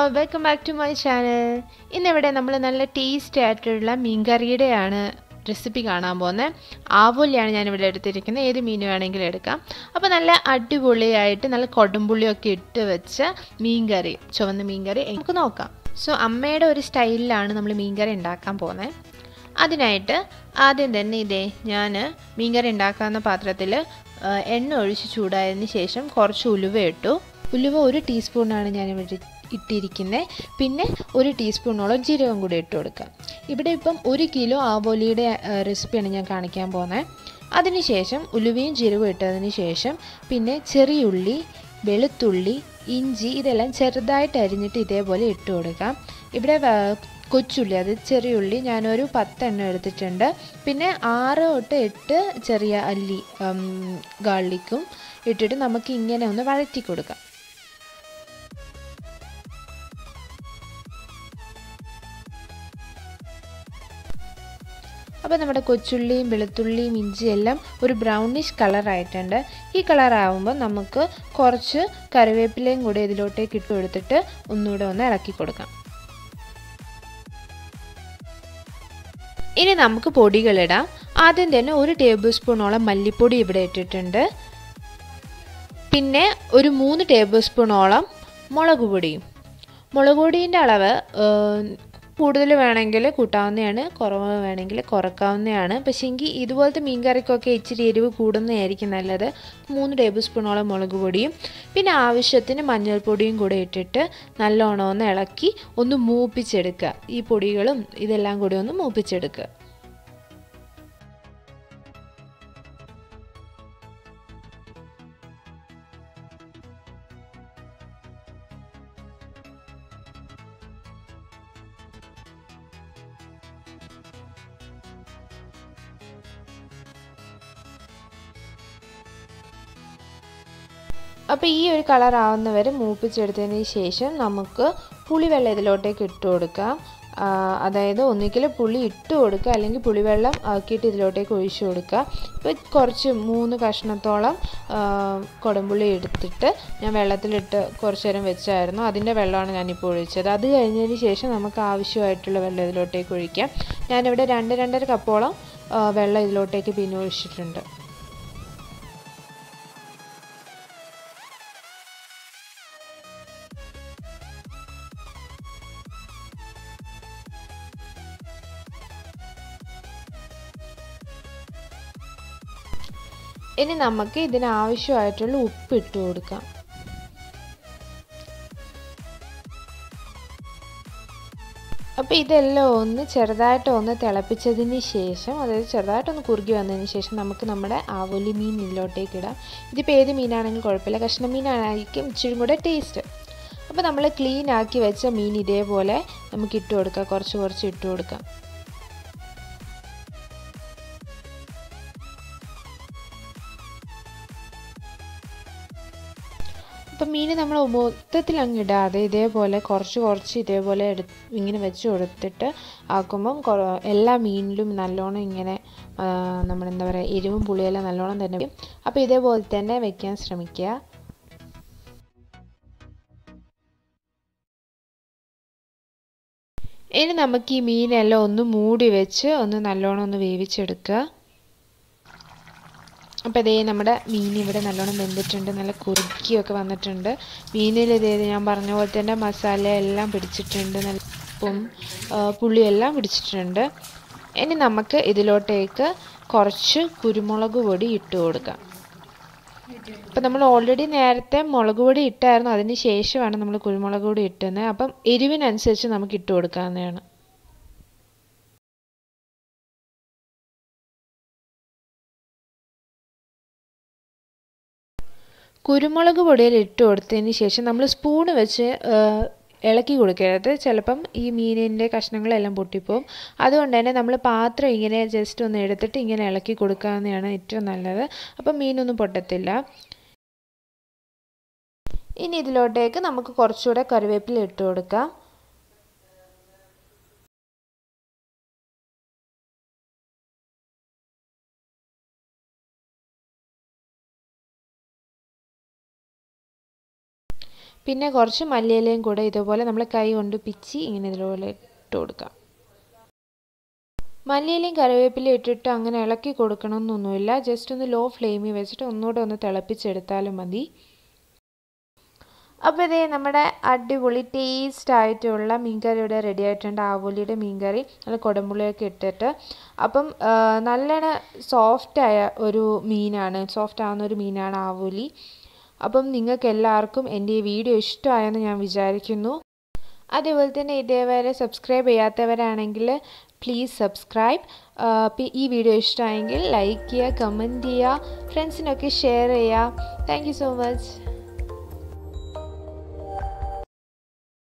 welcome back to my channel ഇന്നിവിടെ നമ്മൾ നല്ല ടേസ്റ്റി ആയിട്ടുള്ള മീൻകറിയുടെയാണ് റെസിപ്പി കാണാൻ പോകുന്നത് ആവോലിയാണ് ഞാനിവിടെ എടുത്തിരിക്കുന്നത് ഏത് മീൻ വേണമെങ്കിലും എടുക്കാം അപ്പോൾ നല്ല അടിപൊളിയായിട്ട് നല്ല കൊടുമ്പുള്ളിയൊക്കെ ഇട്ട് വെച്ച മീൻകറി ചുവന്ന മീൻകറി നമുക്ക് നോക്കാം സോ അമ്മയുടെ ഒരു സ്റ്റൈലിലാണ് നമ്മൾ മീൻകറി ഉണ്ടാക്കാൻ പോകുന്നത് അതിനായിട്ട് ആദ്യം തന്നെ ഇതേ ഞാൻ മീൻകറി ഉണ്ടാക്കാവുന്ന പാത്രത്തിൽ എണ്ണ ഒഴിച്ച് ചൂടായതിന് ശേഷം കുറച്ച് ഉലുവ ഇട്ടു ഉലുവ ഒരു ടീസ്പൂണാണ് ഞാനിവിടെ ഇട്ടിരിക്കുന്നത് പിന്നെ ഒരു ടീസ്പൂണോളം ജീരകം കൂടി ഇട്ട് കൊടുക്കാം ഇവിടെ ഇപ്പം ഒരു കിലോ ആവോലിയുടെ റെസിപ്പിയാണ് ഞാൻ കാണിക്കാൻ പോകുന്നത് അതിനുശേഷം ഉലുവയും ജീരകവും ഇട്ടതിന് ശേഷം പിന്നെ ചെറിയുള്ളി വെളുത്തുള്ളി ഇഞ്ചി ഇതെല്ലാം ചെറുതായിട്ട് അരിഞ്ഞിട്ട് ഇതേപോലെ ഇട്ട് കൊടുക്കാം ഇവിടെ കൊച്ചുള്ളി അത് ചെറിയുള്ളി ഞാനൊരു പത്തെണ്ണം എടുത്തിട്ടുണ്ട് പിന്നെ ആറ് തൊട്ട് എട്ട് ചെറിയ അല്ലി ഗാർലിക്കും ഇട്ടിട്ട് നമുക്ക് ഇങ്ങനെ ഒന്ന് വഴറ്റി കൊടുക്കാം അപ്പോൾ നമ്മുടെ കൊച്ചുള്ളിയും വെളുത്തുള്ളിയും ഇഞ്ചിയും എല്ലാം ഒരു ബ്രൗണിഷ് കളറായിട്ടുണ്ട് ഈ കളറാകുമ്പോൾ നമുക്ക് കുറച്ച് കറിവേപ്പിലയും കൂടി ഇതിലോട്ടേക്ക് ഇട്ട് കൊടുത്തിട്ട് ഒന്നുകൂടെ ഒന്ന് ഇളക്കി കൊടുക്കാം ഇനി നമുക്ക് പൊടികളിടാം ആദ്യം തന്നെ ഒരു ടേബിൾ സ്പൂണോളം മല്ലിപ്പൊടി ഇവിടെ ഇട്ടിട്ടുണ്ട് പിന്നെ ഒരു മൂന്ന് ടേബിൾ സ്പൂണോളം മുളക് പൊടിയും മുളക് പൊടീൻ്റെ അളവ് കൂടുതൽ വേണമെങ്കിൽ കൂട്ടാവുന്നതാണ് കുറവ് വേണമെങ്കിൽ കുറക്കാവുന്നതാണ് പക്ഷേ എങ്കിൽ ഇതുപോലത്തെ മീൻ കറിക്കൊക്കെ ഇച്ചിരി എരിവ് കൂടുന്നതായിരിക്കും നല്ലത് മൂന്ന് ടേബിൾ സ്പൂണോളം മുളക് പൊടിയും പിന്നെ ആവശ്യത്തിന് മഞ്ഞൾപ്പൊടിയും കൂടെ ഇട്ടിട്ട് നല്ലോണം ഒന്ന് ഇളക്കി ഒന്ന് മൂപ്പിച്ചെടുക്കുക ഈ പൊടികളും ഇതെല്ലാം കൂടി ഒന്ന് മൂപ്പിച്ചെടുക്കുക അപ്പോൾ ഈ ഒരു കളർ ആവുന്നവരെ മൂപ്പിച്ചെടുത്തതിന് ശേഷം നമുക്ക് പുളിവെള്ളം ഇതിലോട്ടേക്ക് ഇട്ട് കൊടുക്കാം അതായത് ഒന്നുകിൽ പുളി ഇട്ട് കൊടുക്കുക അല്ലെങ്കിൽ പുളിവെള്ളം ആക്കിയിട്ട് ഇതിലോട്ടേക്ക് ഒഴിച്ചു കൊടുക്കുക ഇപ്പോൾ കുറച്ച് മൂന്ന് കഷ്ണത്തോളം കുടംപുളി എടുത്തിട്ട് ഞാൻ വെള്ളത്തിലിട്ട് കുറച്ച് നേരം വെച്ചായിരുന്നു അതിൻ്റെ വെള്ളമാണ് ഞാനിപ്പോൾ ഒഴിച്ചത് അത് കഴിഞ്ഞതിന് ശേഷം നമുക്ക് ആവശ്യമായിട്ടുള്ള വെള്ളം ഇതിലോട്ടേക്ക് ഒഴിക്കാം ഞാനിവിടെ രണ്ട് രണ്ടര കപ്പോളം വെള്ളം ഇതിലോട്ടേക്ക് പിന്നെ ഒഴിച്ചിട്ടുണ്ട് ഇനി നമുക്ക് ഇതിനാവശ്യമായിട്ടുള്ള ഉപ്പ് ഇട്ട് കൊടുക്കാം അപ്പോൾ ഇതെല്ലാം ഒന്ന് ചെറുതായിട്ട് ഒന്ന് തിളപ്പിച്ചതിന് ശേഷം അതായത് ചെറുതായിട്ടൊന്ന് കുറുകി വന്നതിന് ശേഷം നമുക്ക് നമ്മുടെ ആവോലി മീൻ ഇതിലോട്ടേക്ക് ഇടാം ഇതിപ്പോൾ ഏത് മീനാണെങ്കിലും കുഴപ്പമില്ല കഷ്ണ മീനായിരിക്കും ഇച്ചിരി കൂടെ ടേസ്റ്റ് അപ്പോൾ നമ്മൾ ക്ലീൻ ആക്കി വെച്ച മീൻ ഇതേപോലെ നമുക്ക് ഇട്ട് കൊടുക്കാം കുറച്ച് കുറച്ച് ഇട്ട് കൊടുക്കാം അപ്പം മീൻ നമ്മൾ മൊത്തത്തിൽ അങ്ങ് ഇടാതെ ഇതേപോലെ കുറച്ച് കുറച്ച് ഇതേപോലെ എടു ഇങ്ങനെ വെച്ച് കൊടുത്തിട്ട് ആക്കുമ്പം എല്ലാ മീനിലും നല്ലോണം ഇങ്ങനെ നമ്മളെന്താ പറയുക എരിവും പുളിയെല്ലാം നല്ലോണം തന്നെ അപ്പോൾ ഇതേപോലെ തന്നെ വെക്കാൻ ശ്രമിക്കുക ഇനി നമുക്ക് ഈ മീനെല്ലാം ഒന്ന് മൂടി വെച്ച് ഒന്ന് നല്ലോണം ഒന്ന് വേവിച്ചെടുക്കുക അപ്പോൾ ഇതേ നമ്മുടെ മീൻ ഇവിടെ നല്ലോണം വെന്തിട്ടുണ്ട് നല്ല കുറുക്കിയൊക്കെ വന്നിട്ടുണ്ട് മീനിൽ ഇതേ ഞാൻ പറഞ്ഞ പോലെ തന്നെ മസാല എല്ലാം പിടിച്ചിട്ടുണ്ട് നല്ല ഉപ്പും പുളിയെല്ലാം പിടിച്ചിട്ടുണ്ട് ഇനി നമുക്ക് ഇതിലോട്ടേക്ക് കുറച്ച് കുരുമുളക് പൊടി ഇട്ട് കൊടുക്കാം അപ്പം നമ്മൾ ഓൾറെഡി നേരത്തെ മുളക് പൊടി ഇട്ടായിരുന്നു അതിന് ശേഷമാണ് നമ്മൾ കുരുമുളക് പൊടി ഇട്ടുന്നത് അപ്പം എരിവിനനുസരിച്ച് നമുക്ക് ഇട്ട് കൊടുക്കാവുന്നതാണ് കുരുമുളക് പൊടിയിൽ ഇട്ട് കൊടുത്തതിന് ശേഷം നമ്മൾ സ്പൂണ് വെച്ച് ഇളക്കി കൊടുക്കരുത് ചിലപ്പം ഈ മീനിൻ്റെ കഷ്ണങ്ങളെല്ലാം പൊട്ടിപ്പോവും അതുകൊണ്ട് തന്നെ നമ്മൾ പാത്രം ഇങ്ങനെ ജസ്റ്റ് ഒന്ന് എടുത്തിട്ട് ഇങ്ങനെ ഇളക്കി കൊടുക്കാവുന്നതാണ് ഏറ്റവും നല്ലത് അപ്പം മീനൊന്നും പൊട്ടത്തില്ല ഇനി ഇതിലോട്ടേക്ക് നമുക്ക് കുറച്ചുകൂടെ കറിവേപ്പില ഇട്ട് കൊടുക്കാം പിന്നെ കുറച്ച് മല്ലിയിലയും കൂടെ ഇതുപോലെ നമ്മൾ കൈ കൊണ്ട് പിച്ചി ഇങ്ങനെ ഇതുപോലെ ഇട്ട് കൊടുക്കാം മല്ലിയിലയും കറിവേപ്പിലയും ഇട്ടിട്ട് അങ്ങനെ ഇളക്കി കൊടുക്കണമെന്നൊന്നുമില്ല ജസ്റ്റ് ഒന്ന് ലോ ഫ്ലെയിമിൽ വെച്ചിട്ട് ഒന്നുകൂടെ ഒന്ന് തിളപ്പിച്ചെടുത്താലും മതി അപ്പോൾ ഇതേ നമ്മുടെ അടിപൊളി ടേസ്റ്റ് ആയിട്ടുള്ള മീൻകറി ഇവിടെ റെഡി ആയിട്ടുണ്ട് ആവോലിയുടെ മീൻകറി നല്ല കുടമ്പുളിയൊക്കെ ഇട്ടിട്ട് അപ്പം നല്ലോണം സോഫ്റ്റായ ഒരു മീനാണ് സോഫ്റ്റ് ആവുന്ന ഒരു മീനാണ് ആവോലി അപ്പം നിങ്ങൾക്ക് എല്ലാവർക്കും എൻ്റെ ഈ വീഡിയോ ഇഷ്ടമായെന്ന് ഞാൻ വിചാരിക്കുന്നു അതേപോലെ തന്നെ ഇതേവരെ സബ്സ്ക്രൈബ് ചെയ്യാത്തവരാണെങ്കിൽ പ്ലീസ് സബ്സ്ക്രൈബ് ഈ വീഡിയോ ഇഷ്ടമായെങ്കിൽ ലൈക്ക് ചെയ്യുക കമൻറ്റ് ചെയ്യുക ഫ്രണ്ട്സിനൊക്കെ ഷെയർ ചെയ്യുക താങ്ക് സോ മച്ച്